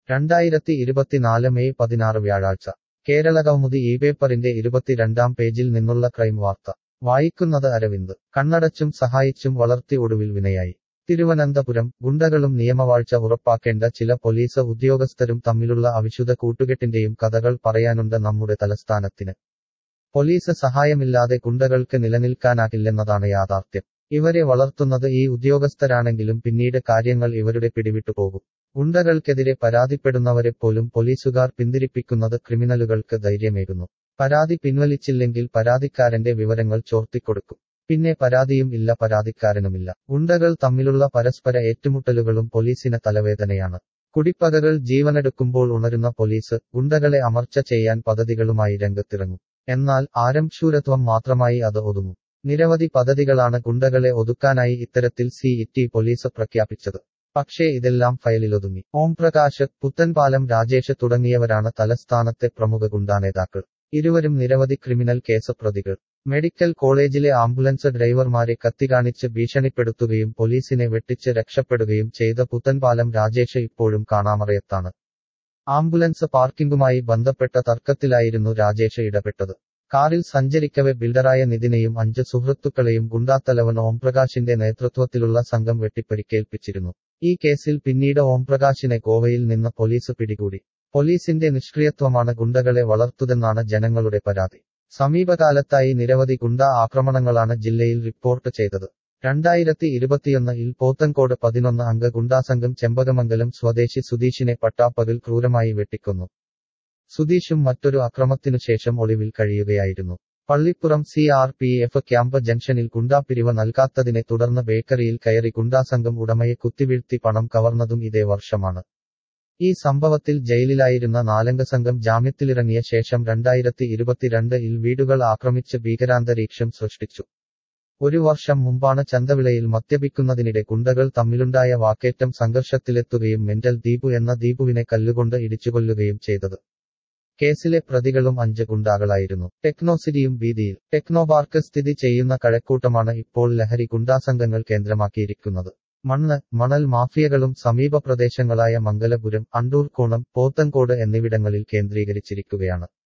രണ്ടായിരത്തി ഇരുപത്തിനാല് മെയ് പതിനാറ് വ്യാഴാഴ്ച കേരളകൗമുദി ഈ പേപ്പറിന്റെ ഇരുപത്തിരണ്ടാം പേജിൽ നിന്നുള്ള ക്രൈം വാർത്ത വായിക്കുന്നത് അരവിന്ദ് കണ്ണടച്ചും സഹായിച്ചും വളർത്തി ഒടുവിൽ വിനയായി തിരുവനന്തപുരം ഗുണ്ടകളും നിയമവാഴ്ച ഉറപ്പാക്കേണ്ട ചില പോലീസ് ഉദ്യോഗസ്ഥരും തമ്മിലുള്ള അവിശുദ്ധ കൂട്ടുകെട്ടിന്റെയും കഥകൾ പറയാനുണ്ട് നമ്മുടെ തലസ്ഥാനത്തിന് പോലീസ് സഹായമില്ലാതെ ഗുണ്ടകൾക്ക് നിലനിൽക്കാനാകില്ലെന്നതാണ് യാഥാർത്ഥ്യം ഇവരെ വളർത്തുന്നത് ഈ ഉദ്യോഗസ്ഥരാണെങ്കിലും പിന്നീട് കാര്യങ്ങൾ ഇവരുടെ പിടിവിട്ടു പോകും ഗുണ്ടകൾക്കെതിരെ പരാതിപ്പെടുന്നവരെ പോലും പോലീസുകാർ പിന്തിരിപ്പിക്കുന്നത് ക്രിമിനലുകൾക്ക് ധൈര്യമേകുന്നു പരാതി പിൻവലിച്ചില്ലെങ്കിൽ പരാതിക്കാരന്റെ വിവരങ്ങൾ ചോർത്തിക്കൊടുക്കും പിന്നെ പരാതിയും ഇല്ല പരാതിക്കാരനുമില്ല ഗുണ്ടകൾ തമ്മിലുള്ള പരസ്പര ഏറ്റുമുട്ടലുകളും പോലീസിന് തലവേദനയാണ് കുടിപ്പകകൾ ജീവനെടുക്കുമ്പോൾ ഉണരുന്ന പോലീസ് ഗുണ്ടകളെ അമർച്ച ചെയ്യാൻ പദ്ധതികളുമായി രംഗത്തിറങ്ങും എന്നാൽ ആരംശൂരത്വം മാത്രമായി അത് ഒതുങ്ങും നിരവധി പദ്ധതികളാണ് ഗുണ്ടകളെ ഒതുക്കാനായി ഇത്തരത്തിൽ സി ഇറ്റി പോലീസ് പ്രഖ്യാപിച്ചത് പക്ഷേ ഇതെല്ലാം ഫയലിലൊതുങ്ങി ഓംപ്രകാശ് പുത്തൻപാലം രാജേഷ് തുടങ്ങിയവരാണ് തലസ്ഥാനത്തെ പ്രമുഖ ഗുണ്ടാനേതാക്കൾ ഇരുവരും നിരവധി ക്രിമിനൽ കേസ് പ്രതികൾ മെഡിക്കൽ കോളേജിലെ ആംബുലൻസ് ഡ്രൈവർമാരെ കത്തികാണിച്ച് ഭീഷണിപ്പെടുത്തുകയും പോലീസിനെ വെട്ടിച്ച് രക്ഷപ്പെടുകയും ചെയ്ത പുത്തൻപാലം രാജേഷ് ഇപ്പോഴും കാണാമറയത്താണ് ആംബുലൻസ് പാർക്കിംഗുമായി ബന്ധപ്പെട്ട തർക്കത്തിലായിരുന്നു രാജേഷ് ഇടപെട്ടത് കാറിൽ സഞ്ചരിക്കവെ ബിൽഡറായ നിതിനെയും അഞ്ച് സുഹൃത്തുക്കളെയും ഗുണ്ടാത്തലവൻ ഓംപ്രകാശിന്റെ നേതൃത്വത്തിലുള്ള സംഘം വെട്ടിപ്പരിക്കേൽപ്പിച്ചിരുന്നു ഈ കേസിൽ പിന്നീട് ഓംപ്രകാശിനെ ഗോവയിൽ നിന്ന് പോലീസ് പിടികൂടി പോലീസിന്റെ നിഷ്ക്രിയത്വമാണ് ഗുണ്ടകളെ വളർത്തുതെന്നാണ് ജനങ്ങളുടെ പരാതി സമീപകാലത്തായി നിരവധി ഗുണ്ട ആക്രമണങ്ങളാണ് ജില്ലയിൽ റിപ്പോർട്ട് ചെയ്തത് രണ്ടായിരത്തി ഇരുപത്തിയൊന്നിൽ പോത്തൻകോട് പതിനൊന്ന് അംഗ ഗുണ്ടാസംഘം ചെമ്പകമംഗലം സ്വദേശി സുധീഷിനെ പട്ടാപ്പകൽ ക്രൂരമായി വെട്ടിക്കൊന്നു സുധീഷും മറ്റൊരു അക്രമത്തിനുശേഷം ഒളിവിൽ കഴിയുകയായിരുന്നു Pallippuram C R P F camp ജംഗ്ഷനിൽ ഗുണ്ടാപ്പിരിവ് നൽകാത്തതിനെ തുടർന്ന് ബേക്കറിയിൽ കയറി ഗുണ്ടാസംഘം ഉടമയെ കുത്തിവീഴ്ത്തി പണം കവർന്നതും ഇതേ വർഷമാണ് ഈ സംഭവത്തിൽ ജയിലിലായിരുന്ന നാലംഗ സംഘം ജാമ്യത്തിലിറങ്ങിയ ശേഷം രണ്ടായിരത്തി ഇരുപത്തിരണ്ട് ഇൽ വീടുകൾ ആക്രമിച്ച് ഭീകരാന്തരീക്ഷം സൃഷ്ടിച്ചു ഒരു വർഷം മുമ്പാണ് ചന്തവിളയിൽ മദ്യപിക്കുന്നതിനിടെ ഗുണ്ടകൾ തമ്മിലുണ്ടായ വാക്കേറ്റം സംഘർഷത്തിലെത്തുകയും മെന്റൽ ദീപു എന്ന ദീപുവിനെ കല്ലുകൊണ്ട് ഇടിച്ചുകൊല്ലുകയും ചെയ്തത് കേസിലെ പ്രതികളും അഞ്ച് ഗുണ്ടാകളായിരുന്നു ടെക്നോസിറ്റിയും ഭീതിയിൽ ടെക്നോപാർക്ക് സ്ഥിതി ചെയ്യുന്ന കഴക്കൂട്ടമാണ് ഇപ്പോൾ ലഹരി ഗുണ്ടാസംഘങ്ങൾ കേന്ദ്രമാക്കിയിരിക്കുന്നത് മണ്ണ് മണൽ മാഫിയകളും സമീപ പ്രദേശങ്ങളായ മംഗലപുരം അണ്ടൂർക്കോണം പോത്തൻകോട് എന്നിവിടങ്ങളിൽ കേന്ദ്രീകരിച്ചിരിക്കുകയാണ്